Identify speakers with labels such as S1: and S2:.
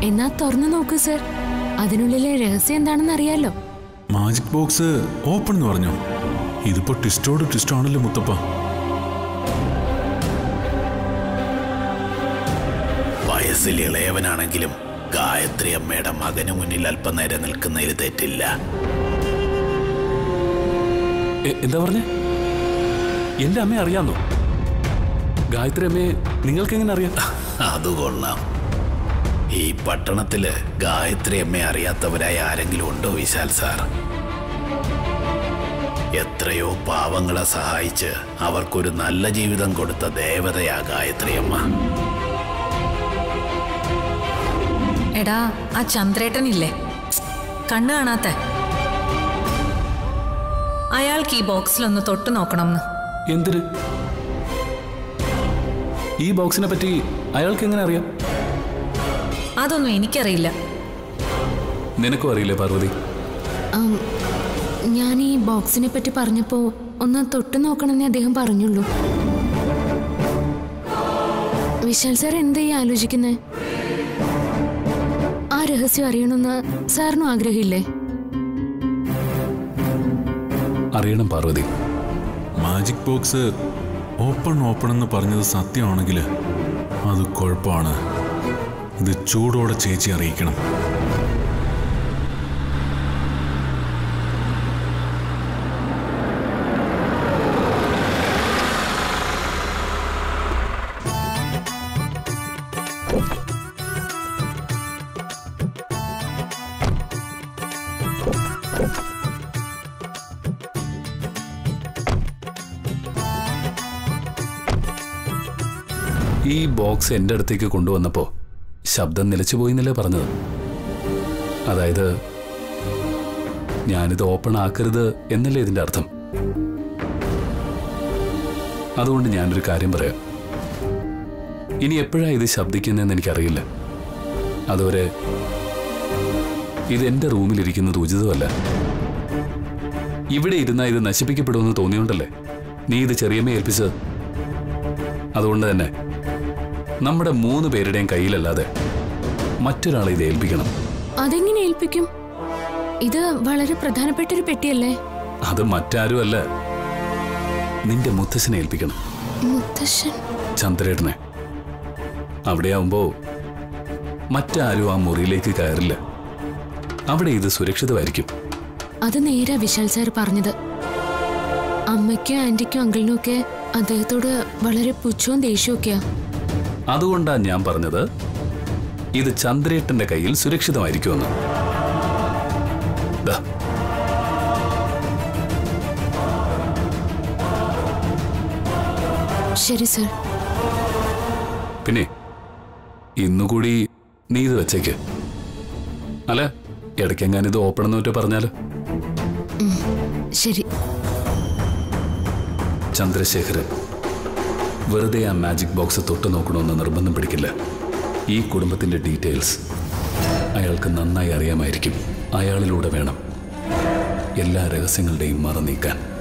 S1: എന്നാ തുറന്നു നോക്കൂ സർ അതിനുള്ളിലെ രഹസ്യം എന്താണെന്ന് അറിയാലോ
S2: മാജിക് ബോക്സ് ഓപ്പൺ എന്ന് പറഞ്ഞു ഇതിപ്പോ ട്വിസ്റ്റോട് ട്വിസ്റ്റ് ആണല്ലോ മുത്തപ്പ
S3: വയസ്സിൽ ഇളയവനാണെങ്കിലും ഗായത്രി അമ്മയുടെ മകന് മുന്നിൽ അല്പനേരം നിൽക്കുന്നതിൽ തെറ്റില്ല
S4: എ- എന്താ പറഞ്ഞേ എന്റെ അമ്മയെ അറിയാന്നോ ഗായത്രി അമ്മയെ നിങ്ങൾക്ക് എങ്ങനെ അറിയാം
S3: അത് കൊള്ളാം ഈ പട്ടണത്തില് ഗായത്രി അമ്മയെ അറിയാത്തവരായി ആരെങ്കിലും ഉണ്ടോ വിശാൽ സാർ എത്രയോ പാവങ്ങളെ സഹായിച്ച് അവർക്കൊരു നല്ല ജീവിതം കൊടുത്ത ദേവതയാ ഗായത്രി അമ്മ
S5: എടാ ആ ചന്ദ്രേട്ടനില്ലേ കണ്ണ് കാണാത്ത അയാൾക്ക് ഈ ബോക്സിലൊന്ന് തൊട്ട് നോക്കണമെന്ന്
S4: എന്തിന് ഈ ബോക്സിനെ പറ്റി അയാൾക്ക് എങ്ങനെ അറിയാം
S5: അതൊന്നും എനിക്കറിയില്ല
S4: നിനക്കും അറിയില്ലേ പാർവതി
S1: ആം, ഞാൻ ഈ ബോക്സിനെ പറ്റി പറഞ്ഞപ്പോ ഒന്ന് തൊട്ടു നോക്കണമെന്നേ അദ്ദേഹം പറഞ്ഞുള്ളൂ വിശാൽ സാർ എന്താ ഈ ആലോചിക്കുന്നത് ആ രഹസ്യം അറിയണമെന്ന് സാറിനും ആഗ്രഹമില്ലേ
S4: അറിയണം Parvathi
S2: magic box open open എന്ന് പറഞ്ഞത് സത്യമാണെങ്കിൽ അത് കുഴപ്പമാണ് ഇത് ചൂടോടെ ചേച്ചി അറിയിക്കണം
S4: ഈ ബോക്സ് എൻ്റെ അടുത്തേക്ക് കൊണ്ടുവന്നപ്പോ ശബ്ദം നിലച്ചുപോയി എന്നല്ലേ പറഞ്ഞത് അതായത് ഞാനിത് ഓപ്പൺ ആക്കരുത് എന്നല്ലേ ഇതിന്റെ അർത്ഥം അതുകൊണ്ട് ഞാനൊരു കാര്യം പറയാം ഇനി എപ്പോഴാ ഇത് ശബ്ദിക്കുന്നതെന്ന് എനിക്കറിയില്ല അതുവരെ ഇത് എൻ്റെ റൂമിലിരിക്കുന്നത് ഉചിതമല്ല ഇവിടെ ഇരുന്നാൽ ഇത് നശിപ്പിക്കപ്പെടുമെന്ന് തോന്നിയോണ്ടല്ലേ നീ ഇത് ചെറിയമ്മയെ ഏൽപ്പിച്ചത് അതുകൊണ്ട് തന്നെ നമ്മുടെ മൂന്ന് പേരുടെയും കയ്യിലല്ലാതെ മറ്റൊരാളെ ഇത് ഏൽപ്പിക്കണം
S1: അതെങ്ങനെ ഏൽപ്പിക്കും ഇത് വളരെ പ്രധാനപ്പെട്ട ഒരു പെട്ടിയല്ലേ
S4: അത് മറ്റാരും അല്ല നിന്റെ മുത്തശ്ശനെ ഏൽപ്പിക്കണം
S1: മുത്തശ്ശൻ
S4: ചന്ദ്രേട്ടനെ അവിടെയാവുമ്പോ മറ്റാരും ആ മുറിയിലേക്ക് കയറില്ല അവിടെ ഇത് സുരക്ഷിതമായിരിക്കും
S1: അത് നേരാ വിശാൽ സാർ പറഞ്ഞത് അമ്മയ്ക്കും ആന്റിക്കും അങ്കിളിനും ഒക്കെ അദ്ദേഹത്തോട് വളരെ പുച്ഛവും ദേഷ്യവും ഒക്കെയാ
S4: അതുകൊണ്ടാ ഞാൻ പറഞ്ഞത് ഇത് ചന്ദ്രേട്ടന്റെ കയ്യിൽ സുരക്ഷിതമായിരിക്കുമെന്ന് ദാ,
S1: ശരി സർ
S4: പിന്നെ ഇന്നുകൂടി നീ ഇത് വെച്ചേക്ക് അല്ല ഇടയ്ക്കെങ്ങാനും ഇത് ഓപ്പൺ എന്ന് പറ്റോ പറഞ്ഞാല്
S1: ശരി
S4: ചന്ദ്രശേഖരൻ വെറുതെ ആ മാജിക് ബോക്സ് തൊട്ട് നോക്കണമെന്ന് നിർബന്ധം പിടിക്കില്ല ഈ കുടുംബത്തിന്റെ ഡീറ്റെയിൽസ് അയാൾക്ക് നന്നായി അറിയാമായിരിക്കും അയാളിലൂടെ വേണം എല്ലാ രഹസ്യങ്ങളുടെയും മറ നീക്കാൻ